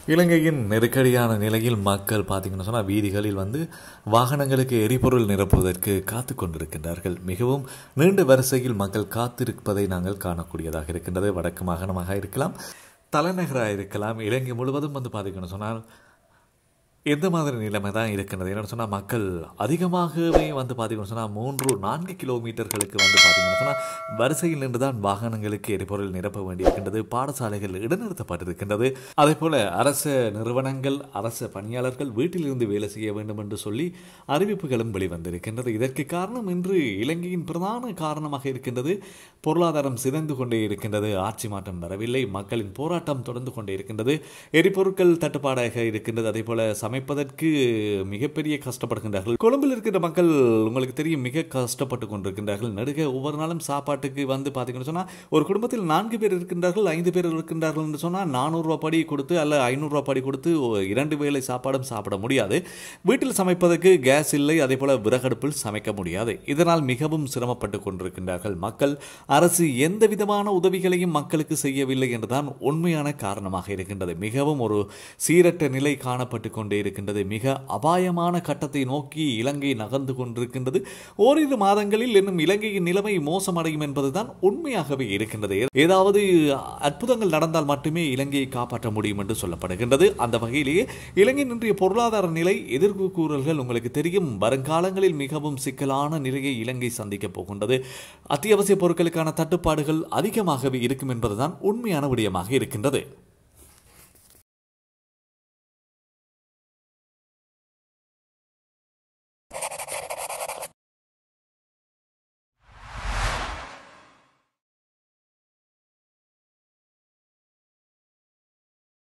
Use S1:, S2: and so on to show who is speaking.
S1: இலங்கையின் நெருக்கடியான நிலையில் மக்கள் பார்த்தீங்கன்னு சொன்னால் வீதிகளில் வந்து வாகனங்களுக்கு எரிபொருள் நிரப்புவதற்கு காத்து கொண்டிருக்கின்றார்கள் மிகவும் நீண்ட வரிசையில் மக்கள் காத்திருப்பதை நாங்கள் காணக்கூடியதாக இருக்கின்றது வடக்கு மாகாணமாக இருக்கலாம் தலைநகராக இருக்கலாம் இலங்கை முழுவதும் வந்து பார்த்தீங்கன்னு சொன்னால் எந்த மாதிரி நிலைமை தான் இருக்கின்றது என்னென்னு சொன்னால் மக்கள் அதிகமாகவே வந்து பார்த்தீங்கன்னு சொன்னால் மூன்று நான்கு கிலோமீட்டர்களுக்கு வந்து பார்த்தீங்கன்னு சொன்னால் வரிசையில் நின்று தான் வாகனங்களுக்கு எரிபொருள் நிரப்ப வேண்டியிருக்கின்றது பாடசாலைகள் இடைநிறுத்தப்பட்டிருக்கின்றது அதே போல அரச நிறுவனங்கள் அரச பணியாளர்கள் வீட்டிலிருந்து வேலை செய்ய வேண்டும் என்று சொல்லி அறிவிப்புகளும் வெளிவந்திருக்கின்றது இதற்கு காரணம் இன்று இலங்கையின் பிரதான காரணமாக இருக்கின்றது பொருளாதாரம் சிதைந்து கொண்டே இருக்கின்றது ஆட்சி மாற்றம் வரவில்லை மக்களின் போராட்டம் தொடர்ந்து கொண்டே இருக்கின்றது எரிபொருட்கள் தட்டுப்பாடாக இருக்கின்றது அதே போல சமைப்பதற்கு மிகப்பெரிய கஷ்டப்படுகின்றார்கள் கொழும்பில் இருக்கின்ற மக்கள் உங்களுக்கு தெரியும் மிக கஷ்டப்பட்டு கொண்டிருக்கின்றார்கள் நடுக ஒவ்வொரு நாளும் சாப்பாட்டுக்கு வந்து பார்த்தீங்கன்னு சொன்னால் ஒரு குடும்பத்தில் நான்கு பேர் இருக்கின்றார்கள் ஐந்து பேர் இருக்கின்றார்கள் என்று சொன்னால் நானூறுரூவா படி கொடுத்து அல்ல ஐநூறுரூவா படி கொடுத்து இரண்டு வேளை சாப்பாடும் சாப்பிட முடியாது வீட்டில் சமைப்பதற்கு கேஸ் இல்லை அதே போல விறகடுப்பில் சமைக்க முடியாது இதனால் மிகவும் சிரமப்பட்டு கொண்டிருக்கின்றார்கள் மக்கள் அரசு எந்த விதமான உதவிகளையும் மக்களுக்கு செய்யவில்லை என்றுதான் உண்மையான காரணமாக இருக்கின்றது மிகவும் ஒரு சீரற்ற நிலை காணப்பட்டு கொண்டே இருக்கின்றது மிக அபாயமான கட்டத்தை நோக்கி இலங்கை நகர்ந்து கொண்டிருக்கின்றது ஓரிரு மாதங்களில் இன்னும் இலங்கையின் நிலைமை மோசமடையும் என்பதுதான் உண்மையாகவே இருக்கின்றது ஏதாவது அற்புதங்கள் நடந்தால் மட்டுமே இலங்கையை காப்பாற்ற முடியும் என்று சொல்லப்படுகின்றது அந்த வகையிலேயே இலங்கையின் இன்றைய பொருளாதார நிலை எதிர்ப்பு கூறல்கள் உங்களுக்கு தெரியும் வருங்காலங்களில் மிகவும் சிக்கலான நிலையை இலங்கை சந்திக்கப் போகின்றது அத்தியாவசிய பொருட்களுக்கான தட்டுப்பாடுகள் அதிகமாகவே இருக்கும் என்பதுதான் உண்மையான விடயமாக இருக்கின்றது